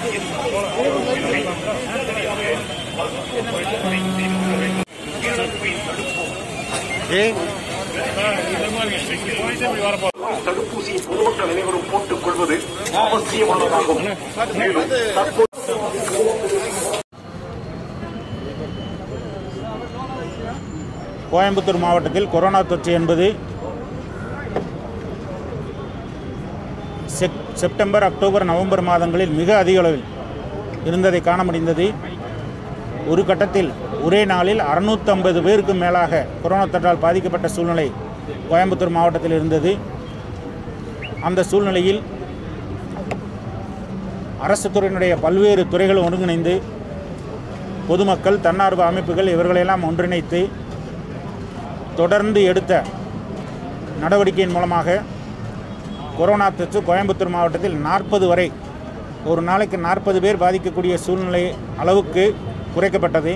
தடுப்பூசியை பொதுமக்கள் அனைவரும் போட்டுக் கொள்வது அவசியமானதாகும் மேலும் தற்போது கோயம்புத்தூர் மாவட்டத்தில் கொரோனா தொற்று என்பது செப் செப்டம்பர் அக்டோபர் நவம்பர் மாதங்களில் மிக அதிக அளவில் இருந்ததை காண முடிந்தது ஒரு கட்டத்தில் ஒரே நாளில் அறுநூற்றம்பது பேருக்கு மேலாக கொரோனா தொற்றால் பாதிக்கப்பட்ட சூழ்நிலை கோயம்புத்தூர் மாவட்டத்தில் இருந்தது அந்த சூழ்நிலையில் அரசு துறையினுடைய பல்வேறு துறைகள் ஒருங்கிணைந்து பொதுமக்கள் தன்னார்வ அமைப்புகள் இவர்களையெல்லாம் ஒன்றிணைத்து தொடர்ந்து எடுத்த நடவடிக்கையின் மூலமாக கொரோனா தொற்று கோயம்புத்தூர் மாவட்டத்தில் நாற்பது வரை ஒரு நாளைக்கு நாற்பது பேர் பாதிக்கக்கூடிய சூழ்நிலை அளவுக்கு குறைக்கப்பட்டது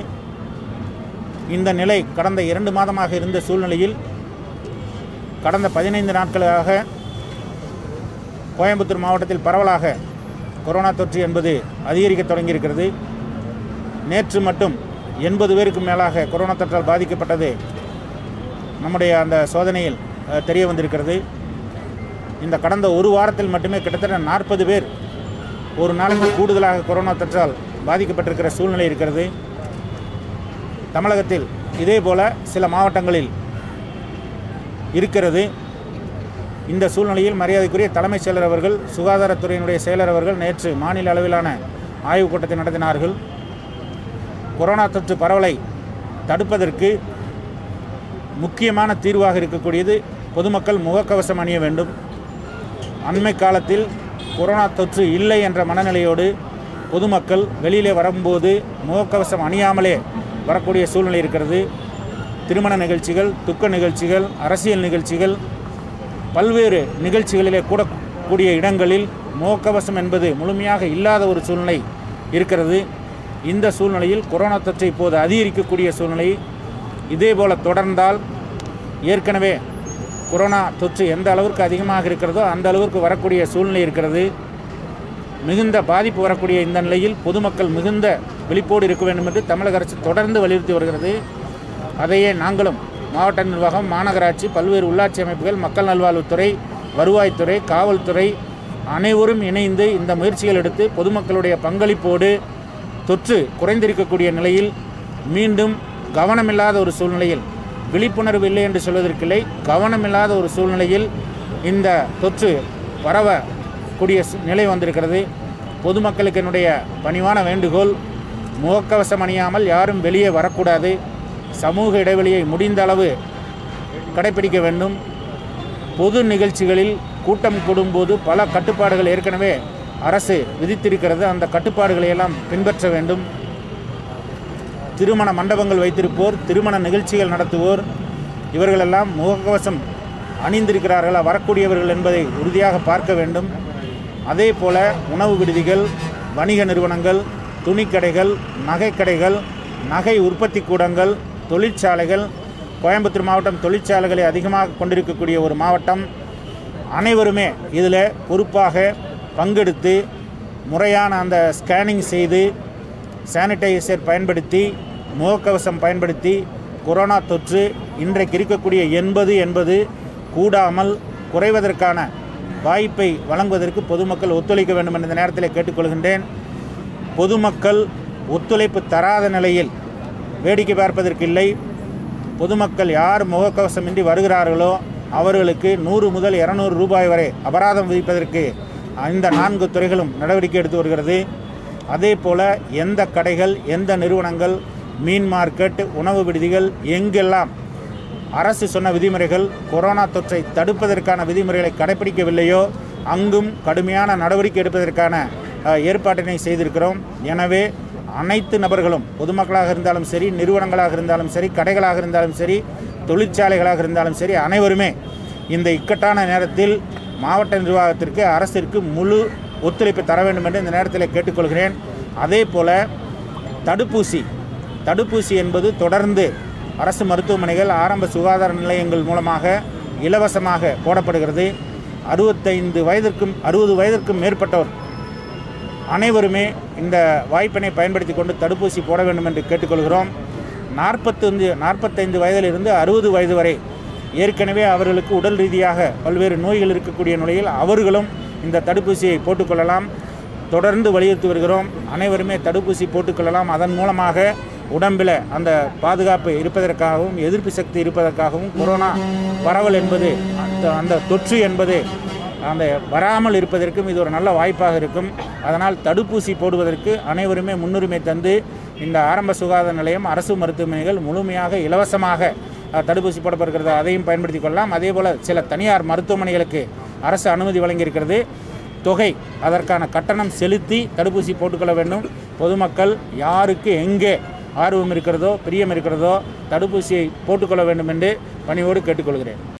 இந்த நிலை கடந்த இரண்டு மாதமாக இருந்த சூழ்நிலையில் கடந்த பதினைந்து நாட்களாக கோயம்புத்தூர் மாவட்டத்தில் பரவலாக கொரோனா தொற்று என்பது அதிகரிக்க தொடங்கியிருக்கிறது நேற்று மட்டும் எண்பது பேருக்கு மேலாக கொரோனா தொற்றால் பாதிக்கப்பட்டது நம்முடைய அந்த சோதனையில் அஹ், தெரிய வந்திருக்கிறது இந்த கடந்த ஒரு வாரத்தில் மட்டுமே கிட்டத்தட்ட நாற்பது பேர் ஒரு நாளைக்கு கூடுதலாக கொரோனா தொற்றால் பாதிக்கப்பட்டிருக்கிற சூழ்நிலை இருக்கிறது தமிழகத்தில் இதே போல சில மாவட்டங்களில் இருக்கிறது இந்த சூழ்நிலையில் மரியாதைக்குரிய தலைமைச் செயலர் அவர்கள் சுகாதாரத்துறையினுடைய செயலர் அவர்கள் நேற்று மாநில அளவிலான ஆய்வுக் கூட்டத்தை நடத்தினார்கள் கொரோனா தொற்று பரவலை தடுப்பதற்கு முக்கியமான தீர்வாக இருக்கக்கூடியது பொதுமக்கள் முகக்கவசம் அணிய வேண்டும் அண்மை காலத்தில் கொரோனா தொற்று இல்லை என்ற மனநிலையோடு பொதுமக்கள் வெளியிலே வரும்போது முகக்கவசம் அணியாமலே வரக்கூடிய சூழ்நிலை இருக்கிறது திருமண நிகழ்ச்சிகள் துக்க நிகழ்ச்சிகள் அரசியல் நிகழ்ச்சிகள் பல்வேறு நிகழ்ச்சிகளிலே கூடக்கூடிய இடங்களில் முகக்கவசம் என்பது முழுமையாக இல்லாத ஒரு சூழ்நிலை இருக்கிறது இந்த சூழ்நிலையில் கொரோனா தொற்று இப்போது அதிகரிக்கக்கூடிய சூழ்நிலை இதேபோல தொடர்ந்தால் ஏற்கனவே கொரோனா தொற்று எந்த அளவிற்கு அதிகமாக இருக்கிறதோ அந்த அளவிற்கு வரக்கூடிய சூழ்நிலை இருக்கிறது மிகுந்த பாதிப்பு வரக்கூடிய இந்த நிலையில் பொதுமக்கள் மிகுந்த விழிப்போடு இருக்க வேண்டும் என்று தமிழக அரசு தொடர்ந்து வலியுறுத்தி வருகிறது அதையே நாங்களும் மாவட்ட நிர்வாகம் மாநகராட்சி பல்வேறு உள்ளாட்சி அமைப்புகள் மக்கள் நல்வாழ்வுத்துறை வருவாய்த்துறை காவல்துறை அனைவரும் இணைந்து இந்த முயற்சிகள் எடுத்து பொதுமக்களுடைய பங்களிப்போடு தொற்று குறைந்திருக்கக்கூடிய நிலையில் மீண்டும் கவனமில்லாத ஒரு சூழ்நிலையில் விழிப்புணர்வு இல்லை என்று சொல்வதற்கில்லை கவனமில்லாத ஒரு சூழ்நிலையில் இந்த தொற்று பரவக்கூடிய சு- நிலை வந்திருக்கிறது பொதுமக்களுக்கு என்னுடைய பணிவான வேண்டுகோள் முகக்கவசம் அணியாமல் யாரும் வெளியே வரக்கூடாது சமூக இடைவெளியை முடிந்த அளவு கடைபிடிக்க வேண்டும் பொது நிகழ்ச்சிகளில் கூட்டம் கூடும்போது பல கட்டுப்பாடுகள் ஏற்கனவே அரசு விதித்திருக்கிறது அந்த கட்டுப்பாடுகளை எல்லாம் பின்பற்ற வேண்டும் திருமண மண்டபங்கள் வைத்திருப்போர் திருமண நிகழ்ச்சிகள் நடத்துவோர் இவர்களெல்லாம் முகக்கவசம் அணிந்திருக்கிறார்களா வரக்கூடியவர்கள் என்பதை உறுதியாக பார்க்க வேண்டும் அதே போல உணவு விடுதிகள் வணிக நிறுவனங்கள் துணிக்கடைகள் நகைக்கடைகள் நகை உற்பத்தி கூடங்கள் தொழிற்சாலைகள் கோயம்புத்தூர் மாவட்டம் தொழிற்சாலைகளை அதிகமாக கொண்டிருக்கக்கூடிய ஒரு மாவட்டம் அனைவருமே இதில் பொறுப்பாக பங்கெடுத்து முறையான அந்த ஸ்கேனிங் செய்து சானிடைசர் பயன்படுத்தி முகக்கவசம் பயன்படுத்தி கொரோனா தொற்று இன்றைக்கு இருக்கக்கூடிய எண்பது என்பது கூடாமல் குறைவதற்கான வாய்ப்பை வழங்குவதற்கு பொதுமக்கள் ஒத்துழைக்க வேண்டும் என்ற இந்த நேரத்தில் கேட்டுக்கொள்கின்றேன் பொதுமக்கள் ஒத்துழைப்பு தராத நிலையில் வேடிக்கை பார்ப்பதற்கு இல்லை பொதுமக்கள் யார் முகக்கவசமின்றி வருகிறார்களோ அவர்களுக்கு நூறு முதல் இருநூறு ரூபாய் வரை அபராதம் விதிப்பதற்கு இந்த நான்கு துறைகளும் நடவடிக்கை எடுத்து வருகிறது அதே போல எந்த கடைகள் எந்த நிறுவனங்கள் மீன் மார்க்கெட் உணவு விடுதிகள் எங்கெல்லாம் அரசு சொன்ன விதிமுறைகள் கொரோனா தொற்றை தடுப்பதற்கான விதிமுறைகளை கடைபிடிக்கவில்லையோ அங்கும் கடுமையான நடவடிக்கை எடுப்பதற்கான அஹ், ஏற்பாட்டினை செய்திருக்கிறோம் எனவே அனைத்து நபர்களும் பொதுமக்களாக இருந்தாலும் சரி நிறுவனங்களாக இருந்தாலும் சரி கடைகளாக இருந்தாலும் சரி தொழிற்சாலைகளாக இருந்தாலும் சரி அனைவருமே இந்த இக்கட்டான நேரத்தில் மாவட்ட நிர்வாகத்திற்கு அரசிற்கு முழு ஒத்துழைப்பு தர வேண்டும் என்று இந்த நேரத்தில் கேட்டுக்கொள்கிறேன் அதே போல தடுப்பூசி தடுப்பூசி என்பது தொடர்ந்து அரசு மருத்துவமனைகள் ஆரம்ப சுகாதார நிலையங்கள் மூலமாக இலவசமாக போடப்படுகிறது அறுபத்தைந்து வயதிற்கும் அறுபது வயதிற்கும் மேற்பட்டோர் அனைவருமே இந்த வாய்ப்பினை பயன்படுத்தி கொண்டு தடுப்பூசி போட வேண்டும் என்று கேட்டுக்கொள்கிறோம் நாற்பத்தஞ்சு நாற்பத்தைந்து வயதிலிருந்து அறுபது வயது வரை ஏற்கனவே அவர்களுக்கு உடல் ரீதியாக பல்வேறு நோய்கள் இருக்கக்கூடிய நிலையில் அவர்களும் இந்த தடுப்பூசியை போட்டுக்கொள்ளலாம் தொடர்ந்து வலியுறுத்தி வருகிறோம் அனைவருமே தடுப்பூசி போட்டுக்கொள்ளலாம் அதன் மூலமாக உடம்பில் அந்த பாதுகாப்பு இருப்பதற்காகவும் எதிர்ப்பு சக்தி இருப்பதற்காகவும் கொரோனா பரவல் என்பது அந்த அந்த தொற்று என்பது அந்த வராமல் இருப்பதற்கும் இது ஒரு நல்ல வாய்ப்பாக இருக்கும் அதனால் தடுப்பூசி போடுவதற்கு அனைவருமே முன்னுரிமை தந்து இந்த ஆரம்ப சுகாதார நிலையம் அரசு மருத்துவமனைகள் முழுமையாக இலவசமாக அஹ், தடுப்பூசி போடப்படுகிறது அதையும் பயன்படுத்திக் கொள்ளலாம் அதே போல் சில தனியார் மருத்துவமனைகளுக்கு அரசு அனுமதி வழங்கியிருக்கிறது தொகை அதற்கான கட்டணம் செலுத்தி தடுப்பூசி போட்டுக்கொள்ள வேண்டும் பொதுமக்கள் யாருக்கு எங்கே ஆர்வம் இருக்கிறதோ பிரியம் இருக்கிறதோ தடுப்பூசியை போட்டுக்கொள்ள வேண்டும் என்று பணிவோடு கேட்டுக்கொள்கிறேன்